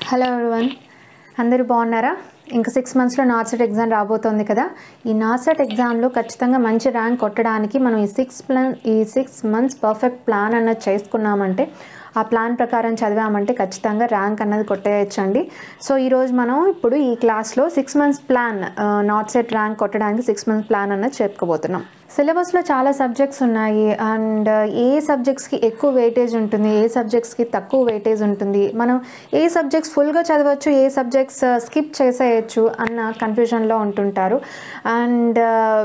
hello everyone అందరూ బాగున్నారా ఇంకా సిక్స్ మంత్స్లో నార్సెట్ ఎగ్జామ్ రాబోతోంది కదా ఈ నార్సెట్ ఎగ్జామ్లో ఖచ్చితంగా మంచి ర్యాంక్ కొట్టడానికి మనం ఈ సిక్స్ ప్లాన్ ఈ సిక్స్ మంత్స్ పర్ఫెక్ట్ ప్లాన్ అన్నది చేసుకున్నామంటే ఆ ప్లాన్ ప్రకారం చదివామంటే ఖచ్చితంగా ర్యాంక్ అన్నది కొట్టేయచ్చండి సో ఈరోజు మనం ఇప్పుడు ఈ క్లాస్లో six months plan not set rank కొట్టడానికి సిక్స్ మంత్స్ ప్లాన్ అన్నది చెప్పుకోబోతున్నాం సిలబస్లో చాలా సబ్జెక్ట్స్ ఉన్నాయి అండ్ ఏ సబ్జెక్ట్స్కి ఎక్కువ వెయిటేజ్ ఉంటుంది ఏ సబ్జెక్ట్స్కి తక్కువ వెయిటేజ్ ఉంటుంది మనం ఏ సబ్జెక్ట్స్ ఫుల్గా చదవచ్చు ఏ సబ్జెక్ట్స్ స్కిప్ చేసేయచ్చు అన్న కన్ఫ్యూజన్లో ఉంటుంటారు అండ్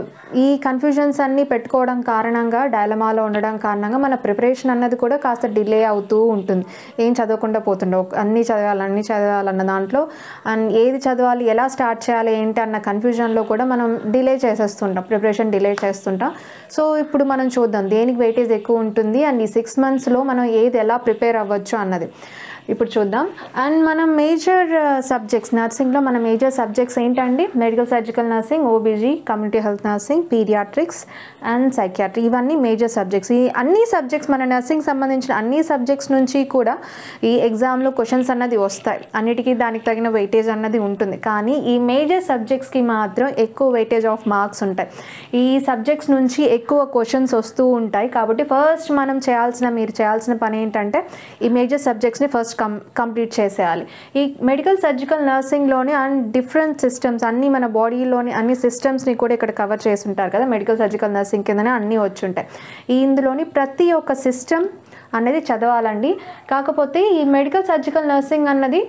ఈ కన్ఫ్యూజన్స్ అన్నీ పెట్టుకోవడం కారణంగా డైలమాలో ఉండడం కారణంగా మన ప్రిపరేషన్ అన్నది కూడా కాస్త డిలే అవుతూ ఉంటుంది ఏం చదవకుండా పోతుండవు అన్నీ చదవాలి అన్నీ చదవాలన్న దాంట్లో అండ్ ఏది చదవాలి ఎలా స్టార్ట్ చేయాలి ఏంటి అన్న కన్ఫ్యూజన్లో కూడా మనం డిలే చేసేస్తుంటాం ప్రిపరేషన్ డిలే చేస్తుంటాం సో ఇప్పుడు మనం చూద్దాం దేనికి వెయిటేజ్ ఎక్కువ ఉంటుంది అండ్ ఈ సిక్స్ మంత్స్లో మనం ఏది ఎలా ప్రిపేర్ అవ్వచ్చు అన్నది ఇప్పుడు చూద్దాం అండ్ మనం మేజర్ సబ్జెక్ట్స్ నర్సింగ్లో మన మేజర్ సబ్జెక్ట్స్ ఏంటండి medical surgical nursing OBG community health nursing paediatrics and psychiatry ఇవన్నీ మేజర్ సబ్జెక్ట్స్ ఈ అన్ని సబ్జెక్ట్స్ మన నర్సింగ్ సంబంధించిన అన్ని సబ్జెక్ట్స్ నుంచి కూడా ఈ ఎగ్జామ్లో క్వశ్చన్స్ అన్నది వస్తాయి అన్నిటికీ దానికి తగిన వెయిటేజ్ అన్నది ఉంటుంది కానీ ఈ మేజర్ సబ్జెక్ట్స్కి మాత్రం ఎక్కువ వెయిటేజ్ ఆఫ్ మార్క్స్ ఉంటాయి ఈ సబ్జెక్ట్స్ నుంచి ఎక్కువ క్వశ్చన్స్ వస్తూ ఉంటాయి కాబట్టి ఫస్ట్ మనం చేయాల్సిన మీరు చేయాల్సిన పని ఏంటంటే ఈ మేజర్ సబ్జెక్ట్స్ని ఫస్ట్ కం కంప్లీట్ చేసేయాలి ఈ మెడికల్ సర్జికల్ నర్సింగ్లోని అండ్ డిఫరెంట్ సిస్టమ్స్ అన్ని మన బాడీలోని అన్ని సిస్టమ్స్ని కూడా ఇక్కడ కవర్ చేసి ఉంటారు కదా మెడికల్ సర్జికల్ నర్సింగ్ కిందనే అన్నీ వచ్చి ఉంటాయి ఈ ఇందులోని ప్రతి ఒక్క సిస్టమ్ అనేది చదవాలండి కాకపోతే ఈ మెడికల్ సర్జికల్ నర్సింగ్ అన్నది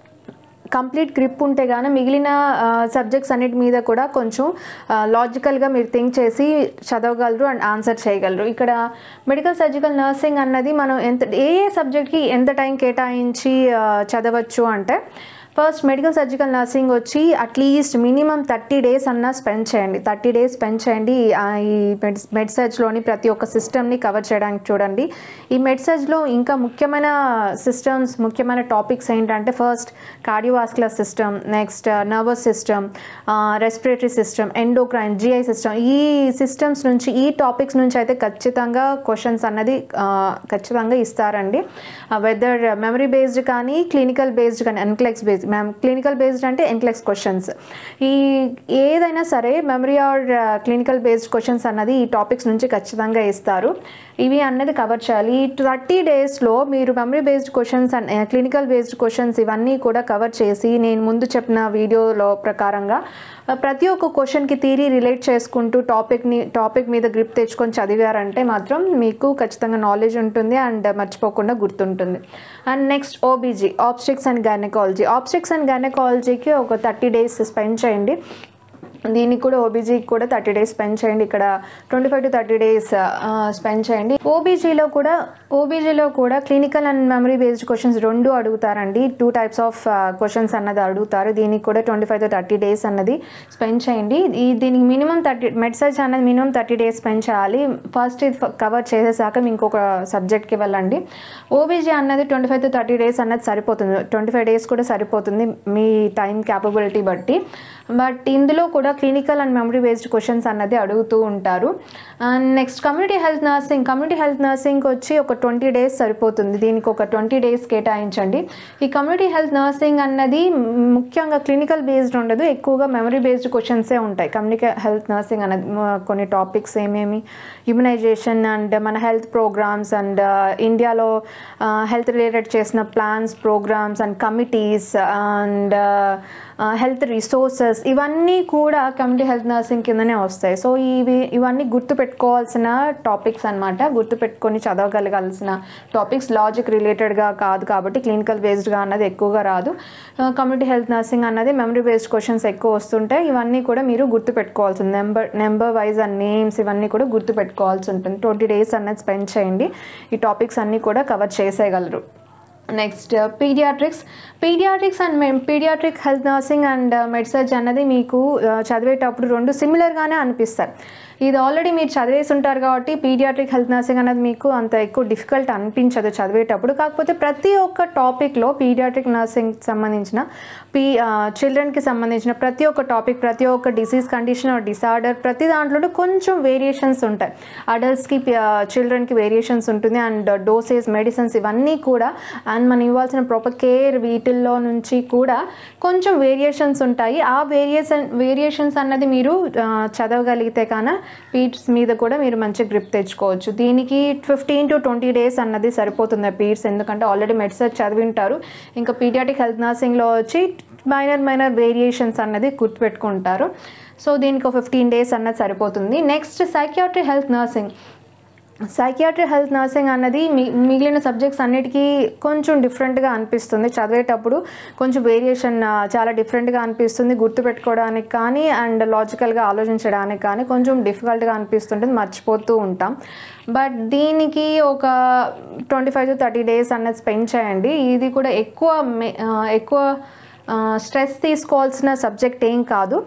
కంప్లీట్ గ్రిప్ ఉంటే కానీ మిగిలిన సబ్జెక్ట్స్ అన్నిటి మీద కూడా కొంచెం లాజికల్గా మీరు థింక్ చేసి చదవగలరు అండ్ ఆన్సర్ చేయగలరు ఇక్కడ మెడికల్ సర్జికల్ నర్సింగ్ అన్నది మనం ఎంత ఏ ఏ సబ్జెక్ట్కి ఎంత టైం కేటాయించి చదవచ్చు అంటే ఫస్ట్ మెడికల్ సర్జికల్ నర్సింగ్ వచ్చి అట్లీస్ట్ మినిమం థర్టీ డేస్ అన్నా స్పెండ్ చేయండి థర్టీ డేస్ స్పెండ్ చేయండి ఈ మెడ్ మెడ్సర్జ్లోని ప్రతి ఒక్క సిస్టమ్ని కవర్ చేయడానికి చూడండి ఈ మెడ్సర్జ్లో ఇంకా ముఖ్యమైన సిస్టమ్స్ ముఖ్యమైన టాపిక్స్ ఏంటంటే first cardiovascular system next nervous system respiratory system endocrine GI system ఈ సిస్టమ్స్ నుంచి ఈ టాపిక్స్ నుంచి అయితే ఖచ్చితంగా క్వశ్చన్స్ అన్నది ఖచ్చితంగా ఇస్తారండి వెదర్ మెమరీ బేస్డ్ కానీ క్లినికల్ బేస్డ్ కానీ NCLEX based ma'am clinical based అంటే ఎన్క్లెక్స్ క్వశ్చన్స్ ఈ ఏదైనా సరే memory or clinical based questions అన్నది ఈ టాపిక్స్ నుంచి ఖచ్చితంగా ఇస్తారు ఇవి అన్నది కవర్ చేయాలి ఈ థర్టీ డేస్లో మీరు memory based questions and clinical based questions ఇవన్నీ కూడా కవర్ చేసి నేను ముందు చెప్పిన వీడియోలో ప్రకారంగా ప్రతి ఒక్క క్వశ్చన్కి తీరి రిలేట్ చేసుకుంటూ టాపిక్ని టాపిక్ మీద గ్రిప్ తెచ్చుకొని చదివారంటే మాత్రం మీకు ఖచ్చితంగా నాలెడ్జ్ ఉంటుంది అండ్ మర్చిపోకుండా గుర్తుంటుంది and next OBG obstetrics and gynaecology obstetrics and గైనకాలజీకి ఒక థర్టీ డేస్ స్పెండ్ చేయండి దీనికి కూడా ఓబీజీకి కూడా థర్టీ డేస్ స్పెండ్ చేయండి ఇక్కడ twenty five to thirty days spend చేయండి ఓబీజీలో కూడా ఓబీజీలో కూడా clinical and memory based questions రెండు అడుగుతారండి టూ టైప్స్ ఆఫ్ క్వశ్చన్స్ అన్నది అడుగుతారు దీనికి కూడా twenty five to thirty days అన్నది స్పెండ్ చేయండి ఈ దీనికి మినిమం థర్టీ మెడ్సర్చ్ అనేది మినిమం థర్టీ డేస్ స్పెండ్ చేయాలి ఫస్ట్ ఇది కవర్ చేసేసాక ఇంకొక సబ్జెక్ట్కి వెళ్ళండి ఓబీజీ అన్నది twenty five to thirty days అన్నది సరిపోతుంది ట్వంటీ ఫైవ్ డేస్ కూడా సరిపోతుంది మీ టైం క్యాపబిలిటీ బట్టి బట్ ఇందులో కూడా clinical and memory based questions అన్నది అడుగుతూ ఉంటారు and next community health nursing community health nursing వచ్చి ఒక ట్వంటీ డేస్ సరిపోతుంది దీనికి ఒక ట్వంటీ డేస్ కేటాయించండి ఈ కమ్యూనిటీ హెల్త్ నర్సింగ్ అన్నది ముఖ్యంగా క్లినికల్ బేస్డ్ ఉండదు ఎక్కువగా మెమరీ బేస్డ్ క్వశ్చన్సే ఉంటాయి కమ్యూనిటీ హెల్త్ నర్సింగ్ అన్నది కొన్ని టాపిక్స్ ఏమేమి ఇమ్యునైజేషన్ అండ్ మన హెల్త్ ప్రోగ్రామ్స్ అండ్ ఇండియాలో హెల్త్ రిలేటెడ్ చేసిన plans programmes and committees and health resources ఇవన్నీ కూడా కమ్యూనిటీ హెల్త్ నర్సింగ్ కిందనే వస్తాయి సో ఇవి ఇవన్నీ గుర్తుపెట్టుకోవాల్సిన టాపిక్స్ అనమాట గుర్తుపెట్టుకొని చదవగలగాల్సిన టాపిక్స్ లాజిక్ రిలేటెడ్గా కాదు కాబట్టి క్లినికల్ బేస్డ్గా అన్నది ఎక్కువగా రాదు కమ్యూనిటీ హెల్త్ నర్సింగ్ అన్నది మెమరీ బేస్డ్ క్వశ్చన్స్ ఎక్కువ వస్తుంటాయి ఇవన్నీ కూడా మీరు గుర్తుపెట్టుకోవాల్సింది number number wise and names ఇవన్నీ కూడా గుర్తుపెట్టుకోవాల్సి ఉంటుంది ట్వంటీ డేస్ అన్నది స్పెండ్ చేయండి ఈ టాపిక్స్ అన్నీ కూడా కవర్ చేసేయగలరు next paediatrics paediatrics and paediatric health nursing and med surg అన్నది మీకు చదివేటప్పుడు రెండు సిమిలర్గానే అనిపిస్తాయి ఇది ఆల్రెడీ మీరు చదివేసి ఉంటారు కాబట్టి పీడియాట్రిక్ హెల్త్ నర్సింగ్ అనేది మీకు అంత ఎక్కువ డిఫికల్ట్ అనిపించదు చదివేటప్పుడు కాకపోతే ప్రతి ఒక్క టాపిక్లో పీడియాట్రిక్ నర్సింగ్ సంబంధించిన పీ చిల్డ్రన్కి సంబంధించిన ప్రతి ఒక్క టాపిక్ ప్రతి ఒక్క డిసీజ్ కండిషన్ డిసార్డర్ ప్రతి దాంట్లో కొంచెం వేరియేషన్స్ ఉంటాయి అడల్ట్స్కి చిల్డ్రన్కి వేరియేషన్స్ ఉంటుంది అండ్ డోసేస్ మెడిసిన్స్ ఇవన్నీ కూడా అండ్ మనం ఇవ్వాల్సిన ప్రాపర్ కేర్ వీటిల్లో నుంచి కూడా కొంచెం వేరియేషన్స్ ఉంటాయి ఆ వేరియేషన్ వేరియేషన్స్ అన్నది మీరు ఆ, చదవగలిగితే కాన పీట్స్ మీద కూడా మీరు మంచి గ్రిప్ తెచ్చుకోవచ్చు దీనికి ఫిఫ్టీన్ టు ట్వంటీ డేస్ అన్నది సరిపోతుంది పీట్స్ ఎందుకంటే ఆల్రెడీ మెడిసిన్ చదివి ఉంటారు ఇంకా పీడియాటిక్ హెల్త్ నర్సింగ్లో వచ్చి మైనర్ మైనర్ వేరియేషన్స్ అన్నది గుర్తుపెట్టుకుంటారు సో దీనికి ఒక ఫిఫ్టీన్ డేస్ అన్నది సరిపోతుంది next psychiatry health nursing psychiatry health nursing అన్నది మి మిగిలిన సబ్జెక్ట్స్ అన్నిటికీ కొంచెం డిఫరెంట్గా అనిపిస్తుంది చదివేటప్పుడు కొంచెం వేరియేషన్ చాలా డిఫరెంట్గా అనిపిస్తుంది గుర్తుపెట్టుకోవడానికి కానీ అండ్ లాజికల్గా ఆలోచించడానికి కానీ కొంచెం డిఫికల్ట్గా అనిపిస్తుంటుంది మర్చిపోతూ ఉంటాం బట్ దీనికి ఒక twenty five to thirty days అన్నది స్పెండ్ చేయండి ఇది కూడా ఎక్కువ మే- ఆ, ఎక్కువ స్ట్రెస్ తీసుకోవాల్సిన సబ్జెక్ట్ ఏం కాదు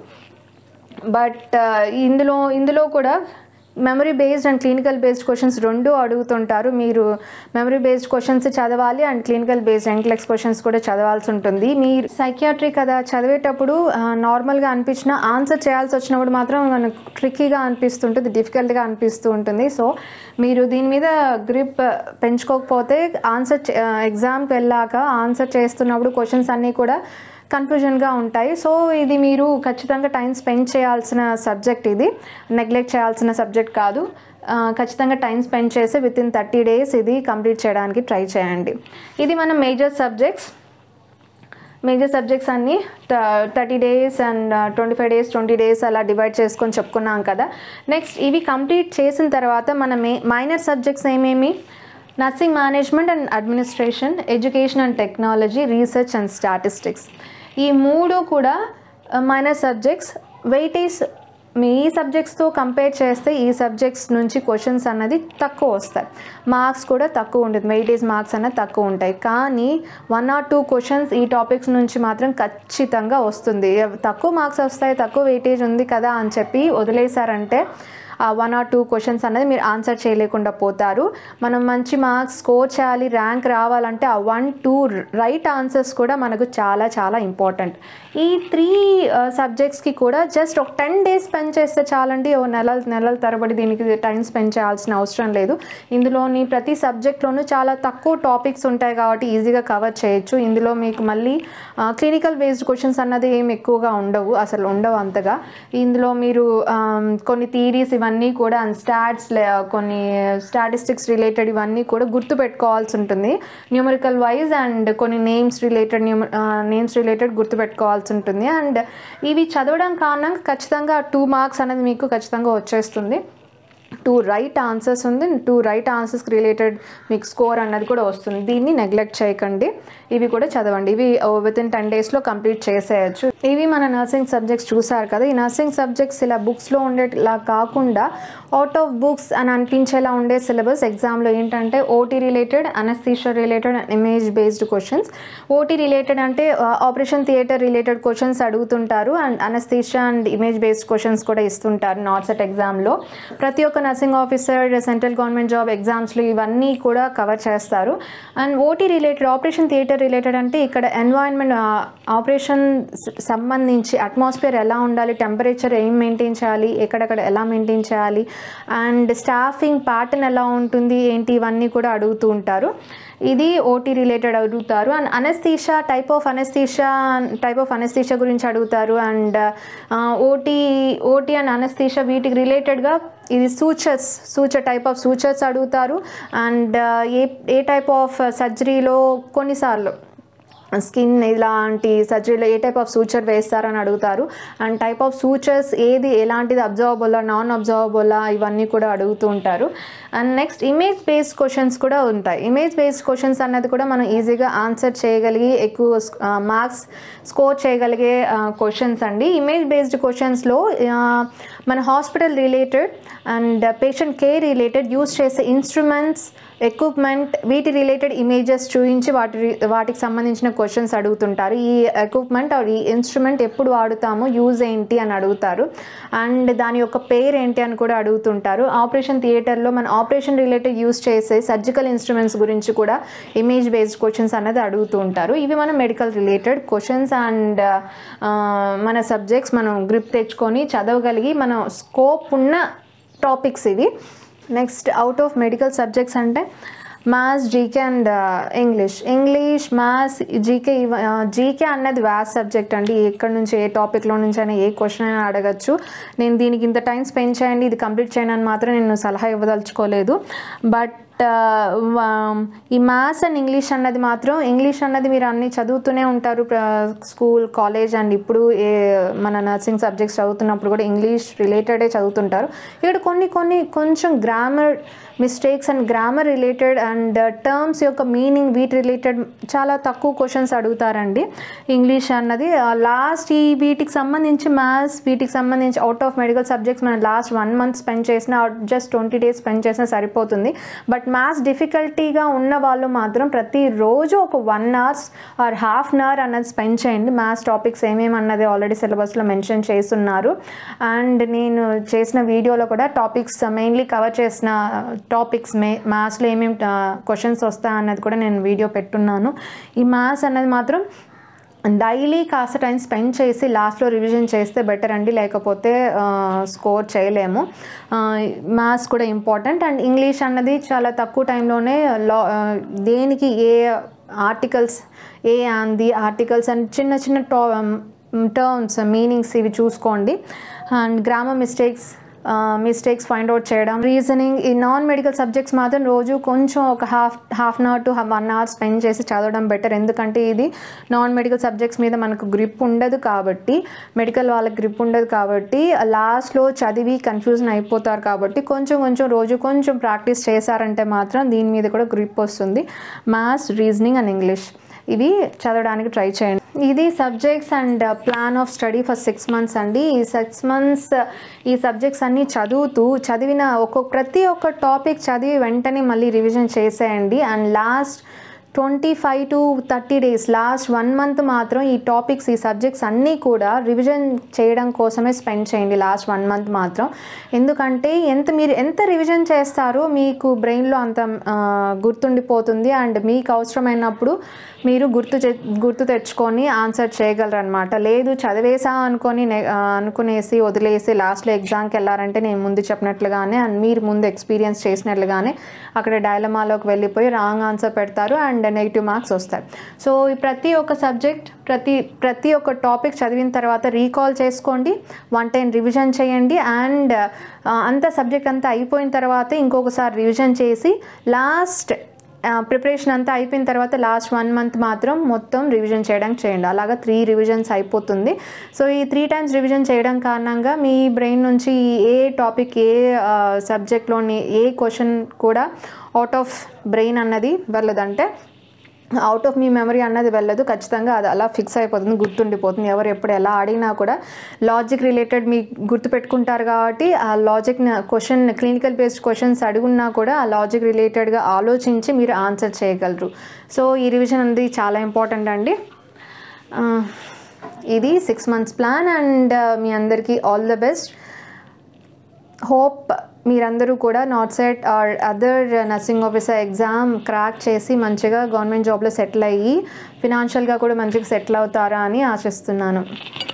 బట్ ఇందులో ఇందులో కూడా memory based and clinical based questions రెండు అడుగుతుంటారు మీరు మెమరీ బేస్డ్ క్వశ్చన్స్ చదవాలి and clinical based NCLEX questions కూడా చదవాల్సి ఉంటుంది మీరు సైకియాట్రీ కదా చదివేటప్పుడు నార్మల్గా అనిపించిన ఆన్సర్ చేయాల్సి వచ్చినప్పుడు మాత్రం మనకు ట్రిక్కీగా అనిపిస్తుంటుంది డిఫికల్ట్గా అనిపిస్తూ ఉంటుంది సో మీరు దీని మీద గ్రిప్ పెంచుకోకపోతే ఆన్సర్ ఎగ్జామ్కి వెళ్ళాక ఆన్సర్ చేస్తున్నప్పుడు క్వశ్చన్స్ అన్నీ కూడా కన్ఫ్యూజన్గా ఉంటాయి సో ఇది మీరు ఖచ్చితంగా టైం స్పెండ్ చేయాల్సిన సబ్జెక్ట్ ఇది నెగ్లెక్ట్ చేయాల్సిన సబ్జెక్ట్ కాదు ఆ, ఖచ్చితంగా టైం స్పెండ్ చేసి విత్ ఇన్ థర్టీ డేస్ ఇది కంప్లీట్ చేయడానికి ట్రై చేయండి ఇది మన మేజర్ సబ్జెక్ట్స్ మేజర్ సబ్జెక్ట్స్ అన్నీ thirty days and twenty five days twenty days అలా డివైడ్ చేసుకొని చెప్పుకున్నాం కదా నెక్స్ట్ ఇవి కంప్లీట్ చేసిన తర్వాత మన మే మైనర్ సబ్జెక్ట్స్ ఏమేమి nursing management and administration education and technology research and statistics ఈ మూడు కూడా మైనర్ సబ్జెక్ట్స్ వెయిటేజ్ మీ ఈ సబ్జెక్ట్స్తో కంపేర్ చేస్తే ఈ సబ్జెక్ట్స్ నుంచి క్వశ్చన్స్ అన్నది తక్కువ వస్తాయి మార్క్స్ కూడా తక్కువ ఉంటుంది వెయిటేజ్ మార్క్స్ అన్నది తక్కువ ఉంటాయి కానీ వన్ ఆర్ టూ క్వశ్చన్స్ ఈ టాపిక్స్ నుంచి మాత్రం ఖచ్చితంగా వస్తుంది తక్కువ మార్క్స్ వస్తాయి తక్కువ వెయిటేజ్ ఉంది కదా అని చెప్పి వదిలేశారంటే ఆ వన్ ఆర్ టూ క్వశ్చన్స్ అనేది మీరు ఆన్సర్ చేయలేకుండా పోతారు మనం మంచి మార్క్స్ స్కోర్ చేయాలి ర్యాంక్ రావాలంటే ఆ వన్ టూ రైట్ ఆన్సర్స్ కూడా మనకు చాలా చాలా ఇంపార్టెంట్ ఈ త్రీ సబ్జెక్ట్స్కి కూడా జస్ట్ ఒక టెన్ డేస్ స్పెండ్ చేస్తే చాలండి ఓ నెలల నెలల తరబడి దీనికి టైం స్పెండ్ చేయాల్సిన అవసరం లేదు ఇందులోని ప్రతి సబ్జెక్ట్లోనూ చాలా తక్కువ టాపిక్స్ ఉంటాయి కాబట్టి ఈజీగా కవర్ చేయొచ్చు ఇందులో మీకు మళ్ళీ క్లినికల్ బేస్డ్ క్వశ్చన్స్ అన్నది ఏం ఎక్కువగా ఉండవు అసలు ఉండవు అంతగా ఇందులో మీరు ఆమ్, కొన్ని థీరీస్ ఇవన్నీ కూడా అండ్ స్టాట్స్ కొన్ని స్టాటిస్టిక్స్ రిలేటెడ్ ఇవన్నీ కూడా గుర్తు పెట్టుకోవాల్సి ఉంటుంది న్యూమరికల్ వైజ్ అండ్ కొన్ని నేమ్స్ రిలేటెడ్ న్యూమ నేమ్స్ రిలేటెడ్ గుర్తు పెట్టుకోవాల్సి ఉంటుంది అండ్ ఇవి చదవడం కారణంగా ఖచ్చితంగా టూ మార్క్స్ అనేది మీకు ఖచ్చితంగా వచ్చేస్తుంది టూ రైట్ ఆన్సర్స్ ఉంది టూ రైట్ ఆన్సర్స్కి రిలేటెడ్ మీకు స్కోర్ అన్నది కూడా వస్తుంది దీన్ని నెగ్లెక్ట్ చేయకండి ఇవి కూడా చదవండి ఇవి విత్ ఇన్ టెన్ డేస్లో కంప్లీట్ చేసేయచ్చు ఇవి మన నర్సింగ్ సబ్జెక్ట్స్ చూసారు కదా ఈ నర్సింగ్ సబ్జెక్ట్స్ ఇలా బుక్స్లో ఉండేలా కాకుండా అవుట్ ఆఫ్ బుక్స్ అని అనిపించేలా ఉండే సిలబస్ ఎగ్జామ్లో ఏంటంటే OT related anaesthesia related and image based questions OT related అంటే ఆపరేషన్ థియేటర్ రిలేటెడ్ క్వశ్చన్స్ అడుగుతుంటారు and anaesthesia and image based questions కూడా ఇస్తుంటారు నాట్ సెట్ ఎగ్జామ్లో ప్రతి ఒక్క nursing officer central government job ఎగ్జామ్స్లో ఇవన్నీ కూడా కవర్ చేస్తారు and OT related operation theatre related అంటే ఇక్కడ ఎన్వైరన్మెంట్ ఆపరేషన్ సంబంధించి అట్మాస్ఫియర్ ఎలా ఉండాలి టెంపరేచర్ ఏం మెయింటైన్ చేయాలి ఎక్కడెక్కడ ఎలా మెయింటైన్ చేయాలి అండ్ స్టాఫింగ్ ప్యాటర్న్ ఎలా ఉంటుంది ఏంటి ఇవన్నీ కూడా అడుగుతూ ఉంటారు ఇది ఓటీ రిలేటెడ్ అడుగుతారు and anaesthesia type of anaesthesia type of anaesthesia గురించి అడుగుతారు and OT OT and anaesthesia వీటికి రిలేటెడ్గా ఇది sutures suture type of sutures అడుగుతారు అండ్ ఏ ఏ టైప్ ఆఫ్ సర్జరీలో కొన్నిసార్లు స్కిన్ ఇలాంటి సర్జరీలో ఏ టైప్ ఆఫ్ సూచర్ వేస్తారని అడుగుతారు అండ్ టైప్ ఆఫ్ సూచర్స్ ఏది ఎలాంటిది అబ్జర్వబుల్లా నాన్ అబ్జర్వబుల్లా ఇవన్నీ కూడా అడుగుతూ ఉంటారు and next image based questions కూడా ఉంటాయి ఇమేజ్ బేస్డ్ క్వశ్చన్స్ అన్నది కూడా మనం ఈజీగా ఆన్సర్ చేయగలిగి ఎక్కువ మార్క్స్ స్కోర్ చేయగలిగే క్వశ్చన్స్ అండి ఇమేజ్ బేస్డ్ క్వశ్చన్స్లో మన hospital related and patient care related use చేసే ఇన్స్ట్రుమెంట్స్ ఎక్విప్మెంట్ వీటి రిలేటెడ్ ఇమేజెస్ చూపించి వాటి వాటికి సంబంధించిన క్వశ్చన్స్ అడుగుతుంటారు ఈ ఎక్విప్మెంట్ ఆర్ ఈ ఇన్స్ట్రుమెంట్ ఎప్పుడు వాడుతాము యూజ్ ఏంటి అని అడుగుతారు అండ్ దాని యొక్క పేరు ఏంటి అని కూడా అడుగుతుంటారు ఆపరేషన్ థియేటర్లో మన ఆపరేషన్ రిలేటెడ్ యూజ్ చేసే సర్జికల్ ఇన్స్ట్రుమెంట్స్ గురించి కూడా ఇమేజ్ బేస్డ్ క్వశ్చన్స్ అనేది అడుగుతూ ఉంటారు ఇవి మన మెడికల్ రిలేటెడ్ క్వశ్చన్స్ అండ్ మన సబ్జెక్ట్స్ మనం గ్రిప్ తెచ్చుకొని చదవగలిగి మన స్కోప్ ఉన్న టాపిక్స్ ఇవి next out of medical subjects అంటే maths GK and English English maths GK GK అన్నది వ్యాస్ సబ్జెక్ట్ అండి ఎక్కడి నుంచి ఏ టాపిక్లో నుంచి అయినా ఏ క్వశ్చన్ అయినా అడగచ్చు నేను దీనికి ఇంత టైం స్పెండ్ చేయండి ఇది కంప్లీట్ చేయండి అని మాత్రం నేను సలహా ఇవ్వదలుచుకోలేదు బట్ ఈ మ్యాథ్స్ అండ్ ఇంగ్లీష్ అన్నది మాత్రం ఇంగ్లీష్ అన్నది మీరు అన్ని చదువుతూనే ఉంటారు స్కూల్ కాలేజ్ అండ్ ఇప్పుడు ఏ మన నర్సింగ్ సబ్జెక్ట్స్ చదువుతున్నప్పుడు కూడా ఇంగ్లీష్ రిలేటెడే చదువుతుంటారు ఇక్కడ కొన్ని కొన్ని కొంచెం grammar mistakes and grammar related and terms యొక్క మీనింగ్ వీటి రిలేటెడ్ చాలా తక్కువ క్వశ్చన్స్ అడుగుతారండి ఇంగ్లీష్ అన్నది లాస్ట్ ఈ వీటికి సంబంధించి మ్యాథ్స్ వీటికి సంబంధించి అవుట్ ఆఫ్ మెడికల్ సబ్జెక్ట్స్ మనం లాస్ట్ వన్ మంత్ స్పెండ్ చేసిన జస్ట్ ట్వంటీ డేస్ స్పెండ్ చేసినా సరిపోతుంది బట్ మ్యాథ్స్ డిఫికల్టీగా ఉన్న వాళ్ళు మాత్రం ప్రతిరోజు ఒక one hours or half an hour అన్నది స్పెండ్ చేయండి మ్యాథ్స్ టాపిక్స్ ఏమేమి అన్నది ఆల్రెడీ సిలబస్లో మెన్షన్ చేస్తున్నారు అండ్ నేను చేసిన వీడియోలో కూడా టాపిక్స్ మెయిన్లీ కవర్ చేసిన టాపిక్స్ మే మ్యాథ్స్లో ఏమేమి క్వశ్చన్స్ వస్తాయి అన్నది కూడా నేను వీడియో పెట్టున్నాను ఈ మ్యాథ్స్ అన్నది మాత్రం డైలీ కాస్త టైం స్పెండ్ చేసి లాస్ట్లో రివిజన్ చేస్తే బెటర్ అండి లేకపోతే స్కోర్ చేయలేము మ్యాథ్స్ కూడా ఇంపార్టెంట్ అండ్ ఇంగ్లీష్ అన్నది చాలా తక్కువ టైంలోనే లా దేనికి ఏ ఆర్టికల్స్ ఏ అంది ఆర్టికల్స్ అండ్ చిన్న చిన్న టా టర్మ్స్ మీనింగ్స్ ఇవి చూసుకోండి and grammar mistakes mistakes find out చేయడం రీజనింగ్ ఈ నాన్ మెడికల్ సబ్జెక్ట్స్ మాత్రం రోజు కొంచెం ఒక half half an hour to one hour spend చేసి చదవడం బెటర్ ఎందుకంటే ఇది నాన్ మెడికల్ సబ్జెక్ట్స్ మీద మనకు గ్రిప్ ఉండదు కాబట్టి మెడికల్ వాళ్ళకి గ్రిప్ ఉండదు కాబట్టి లాస్ట్లో చదివి కన్ఫ్యూజన్ అయిపోతారు కాబట్టి కొంచెం కొంచెం రోజు కొంచెం ప్రాక్టీస్ చేశారంటే మాత్రం దీని మీద కూడా గ్రిప్ వస్తుంది మ్యాథ్స్ రీజనింగ్ అండ్ ఇంగ్లీష్ ఇవి చదవడానికి ట్రై చేయండి ఇది subjects and plan of study for six months అండి ఈ సిక్స్ మంత్స్ ఈ సబ్జెక్ట్స్ అన్నీ చదువుతూ చదివిన ఒక్కొక్క ప్రతి ఒక్క టాపిక్ చదివి వెంటనే మళ్ళీ రివిజన్ చేసేయండి and last twenty five to thirty days last one month మాత్రం ఈ టాపిక్స్ ఈ సబ్జెక్ట్స్ అన్నీ కూడా రివిజన్ చేయడం కోసమే స్పెండ్ చేయండి లాస్ట్ వన్ మంత్ మాత్రం ఎందుకంటే ఎంత మీరు ఎంత రివిజన్ చేస్తారో మీకు బ్రెయిన్లో అంత ఆ, గుర్తుండిపోతుంది అండ్ మీకు అవసరమైనప్పుడు మీరు గుర్తు చే- గుర్తు తెచ్చుకొని ఆన్సర్ చేయగలరు అనమాట లేదు చదివేసా అనుకొని నె- ఆ, అనుకునేసి వదిలేసి లాస్ట్లో ఎగ్జామ్కి వెళ్ళారంటే నేను ముందు చెప్పినట్లుగానే అండ్ మీరు ముందు ఎక్స్పీరియన్స్ చేసినట్లుగానే అక్కడ డైలమాలోకి వెళ్ళిపోయి రాంగ్ ఆన్సర్ పెడతారు అండ్ నెగిటివ్ మార్క్స్ వస్తాయి సో ఈ ప్రతి ఒక్క సబ్జెక్ట్ ప్రతి ప్రతి ఒక్క టాపిక్ చదివిన తర్వాత రీకాల్ చేసుకోండి వన్ టైం రివిజన్ చేయండి అండ్ అంత సబ్జెక్ట్ అంతా అయిపోయిన తర్వాత ఇంకొకసారి రివిజన్ చేసి లాస్ట్ ప్రిపరేషన్ అంతా అయిపోయిన తర్వాత లాస్ట్ వన్ మంత్ మాత్రం మొత్తం రివిజన్ చేయడానికి చేయండి అలాగా త్రీ రివిజన్స్ అయిపోతుంది సో ఈ త్రీ టైమ్స్ రివిజన్ చేయడం కారణంగా మీ బ్రెయిన్ నుంచి ఏ టాపిక్ ఏ సబ్జెక్ట్లోని ఏ క్వశ్చన్ కూడా అవుట్ ఆఫ్ బ్రెయిన్ అన్నది వెళ్ళదంటే అవుట్ ఆఫ్ మీ మెమరీ అన్నది వెళ్ళదు ఖచ్చితంగా అది అలా ఫిక్స్ అయిపోతుంది గుర్తుండిపోతుంది ఎవరు ఎప్పుడు ఎలా అడిగినా కూడా లాజిక్ రిలేటెడ్ మీ గుర్తుపెట్టుకుంటారు కాబట్టి ఆ logic question clinical based questions అడుగున్నా కూడా ఆ లాజిక్ రిలేటెడ్గా ఆలోచించి మీరు ఆన్సర్ చేయగలరు సో ఈ రివిజన్ అనేది చాలా ఇంపార్టెంట్ అండి ఆ, ఇది సిక్స్ మంత్స్ ప్లాన్ అండ్ మీ అందరికీ ఆల్ ద బెస్ట్ హోప్ మీరందరూ కూడా NORCET or other nursing officer exam crack చేసి మంచిగా గవర్నమెంట్ జాబ్లో సెటిల్ అయ్యి ఫినాన్షియల్గా కూడా మంచిగా సెటిల్ అవుతారా అని ఆశిస్తున్నాను